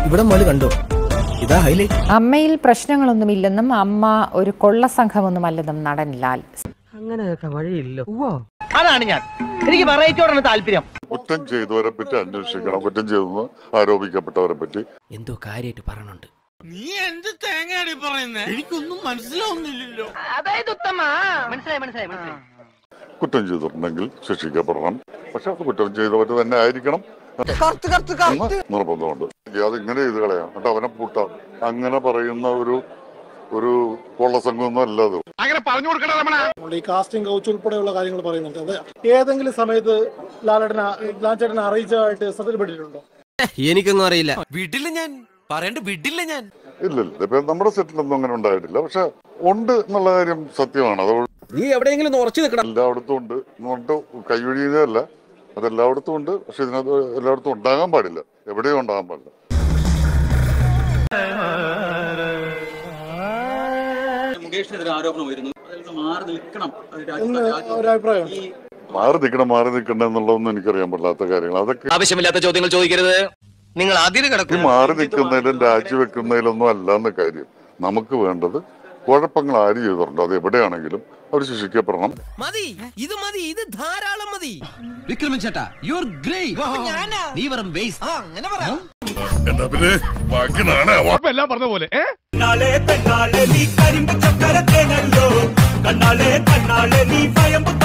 ഇവിടെ മുതൽ കണ്ടോ ഇതാ ഹൈലൈറ്റ് അമ്മയിൽ പ്രശ്നങ്ങളൊന്നുമില്ലെന്നും അമ്മ ഒരു കൊള്ള സംഘമൊന്നുമല്ലെന്നും നടൻ ലാൽ അതാണ് ഞാൻ എനിക്ക് വെറൈറ്റിയോടാണ് താല്പര്യം കുറ്റം ചെയ്തവരെ പറ്റി അന്വേഷിക്കണം കുറ്റം ചെയ്തെന്ന് ആരോപിക്കപ്പെട്ടവരെ പറ്റി എന്തോ കാര്യമായിട്ട് പറയണുണ്ട് അതായത് ഉത്തമ മനസ്സിലായി മനസ്സിലായി മനസ്സിലായി കുറ്റം ചെയ്തിട്ടുണ്ടെങ്കിൽ ശിക്ഷിക്കപ്പെടണം പക്ഷെ അത് കുറ്റം ചെയ്തവർ തന്നെ ആയിരിക്കണം എന്ന് നിർബന്ധമുണ്ട് അത് ഇങ്ങനെ ചെയ്ത് കളയാം എന്നിട്ട് അവനെ പൂട്ടാം അങ്ങനെ പറയുന്ന ഒരു ഒരു കൊള്ളസംഘമൊന്നും അല്ല അത് നമ്മൾ ഈ കാസ്റ്റിംഗ് കൗച്ച് ഉൾപ്പെടെയുള്ള കാര്യങ്ങൾ പറയുന്നുണ്ട് അത് ഏതെങ്കിലും സമയത്ത് ലാലേട്ടനെ ലാൽച്ചേട്ടനെ അറിയിച്ചതായിട്ട് ശ്രദ്ധയിൽപ്പെട്ടിട്ടുണ്ടോ എനിക്കൊന്നും അറിയില്ല വിടില്ല ഞാൻ പറയണ്ട വിടില്ല ഞാൻ ഇല്ല ഇല്ല ഇപ്പൊ നമ്മുടെ സെറ്റിലൊന്നും അങ്ങനെ ഉണ്ടായിട്ടില്ല പക്ഷെ ഉണ്ട് എന്നുള്ള കാര്യം സത്യമാണ് അത് നീ എവിടെയെങ്കിലും ഉറച്ചു നിൽക്കണം എല്ലായിടത്തും ഉണ്ട് എന്നുകൊണ്ട് കൈവഴിയുന്നതല്ല അത് എല്ലായിടത്തും ഉണ്ട് പക്ഷെ ഇതിനകത്ത് എല്ലായിടത്തും ഉണ്ടാകാൻ പാടില്ല എവിടെയും ഉണ്ടാകാൻ പാടില്ല മുകേഷിനെതിരെ ആരോപണം വരുന്നു അതിൽ നിന്ന് മാറി നിൽക്കണം അത് എന്ന് രാജ്യത്ത് ഒരു അഭിപ്രായം ഈ മാറി നിൽക്കണം മാറി നിൽക്കണം എന്നുള്ളതൊന്നും എനിക്കറിയാൻ പാടില്ലാത്ത കാര്യങ്ങൾ അതൊക്കെ ആവശ്യമില്ലാത്ത ചോദ്യങ്ങൾ ചോദിക്കരുത് നിങ്ങൾ അതിന് ഈ കിടക്കും മാറി നിൽക്കുന്നതിലും രാജിവെക്കുന്നതിലൊന്നും അല്ലാന്ന് കാര്യം നമുക്ക് വേണ്ടത് കുഴപ്പങ്ങൾ ആര് ചെയ്തിട്ടുണ്ടോ അത് എവിടെയാണെങ്കിലും അവർ ശിക്ഷിക്കപ്പെടണം മതി ഇത് മതി ഇത് ധാരാളം മതി വിക്രമൻ ചേട്ടാ യു ആർ ഗ്രേറ്റ് നീ വെറും വേസ്റ്റ് അങ്ങനെ പറയാം എന്നാ പിന്നെ ബാക്കി നാളെ കണ്ണാലെ പെണ്ണാലെ നീ കരിമ്പ് ചക്കര തേനല്ലോ കണ്ണാലെ കണ്ണാലെ നീ ഭയം